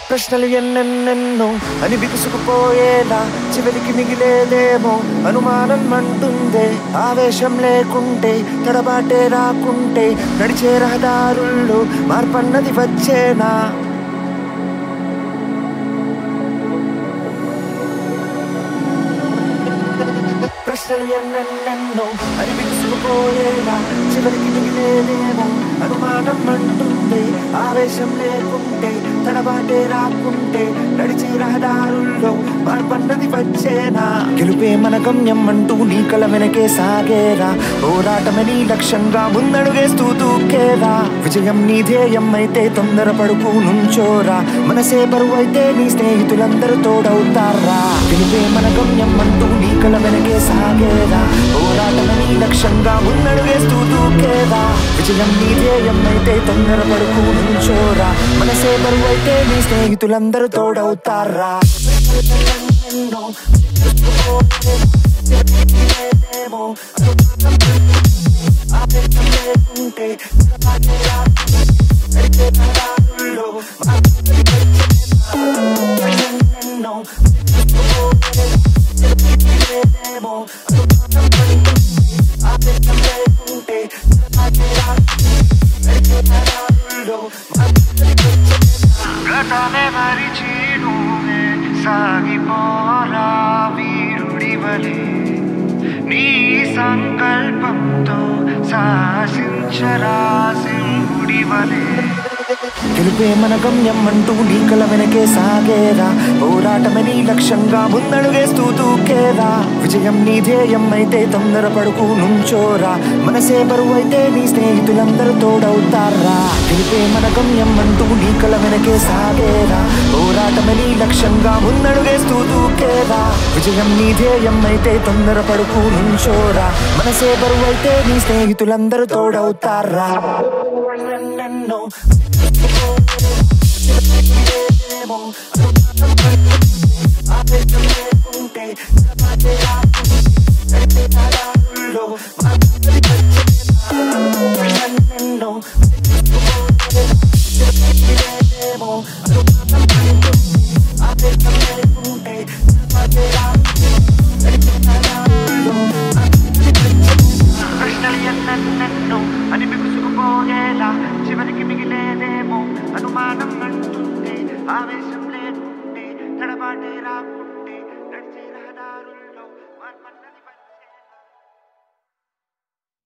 ప్రశ్నలు ఎన్నెన్నెన్నో అని బిగుసుకుపోయేలా చివరికి మిగిలేదేమో అనుమానం అంటుందే ఆవేశం లేకుంటే తడబాటే రాకుంటే నడిచే రహదారుల్లో మార్పన్నది వచ్చేనా ప్రశ్నలు ఎన్నెన్నెన్నో అని బిగుసుకుపోయేలా చివరికి మిగిలేదేమో అనుమానం అంటుంది ఆవేశం లేకుంటే తడబాటే రాకుంటే నడిచే రహదారుల్లో మార్పన్నది వచ్చేనా గెలుపే మన గమ్యం అంటూ నీ కల వెనకే సాగేరా పోరాటమని లక్ష్యంగా ముందడుగేస్తూ దూకేరా విజయం నీ ధ్యేయం అయితే తొందరపడుకు నుంచోరా మనసే బరువు అయితే నీ స్నేహితులందరూ తోడవుతారా గెలుపే మన గమ్యం అంటూ నీ కల వెనకే సాగేరా పోరాటమని లక్ష్యంగా ముందడుగేస్తూ దూకేరా విజయం నీ ధ్యేయం అయితే తొందరపడుకు నుంచోరా మనసే బరువు అయితే నీ స్నేహితులందరూ తోడవుతారా గతమే మరిచి నువ్వే సాగిపోరా వీరుడివలే నీ సంకల్పంతో శాసించరా సింహుడివలే గెలుపే మన గమ్యం అంటూ నీ కల వెనకే సాగేరా పోరాటమని లక్ష్యంగా ముందడుగేస్తూ దూకేరా విజయం నీ ధ్యేయం అయితే తొందరపడుకు నుంచోరా మనసే బరువు అయితే నీ స్నేహితులందరూ తోడవుతారా గెలుపే మన గమ్యం అంటూ నీ కల వెనకే సాగేరా పోరాటమని లక్ష్యంగా ముందడుగేస్తూ దూకేరా విజయం నీ ధ్యేయం అయితే తొందరపడుకు నుంచోరా మనసే బరువు అయితే నీ స్నేహితులందరూ తోడవుతారా నన్నెన్నో ప్రశ్నలు ఎన్నెన్నెన్నో అని బిగుసుకుపోయేలా చివరికి మిగిలేదేమో అనుమానం అంటుంటే ఆవేశం లేకుంటే తడబాటే రాకుంటే నడిచే రహదారుల్లో మార్పన్నది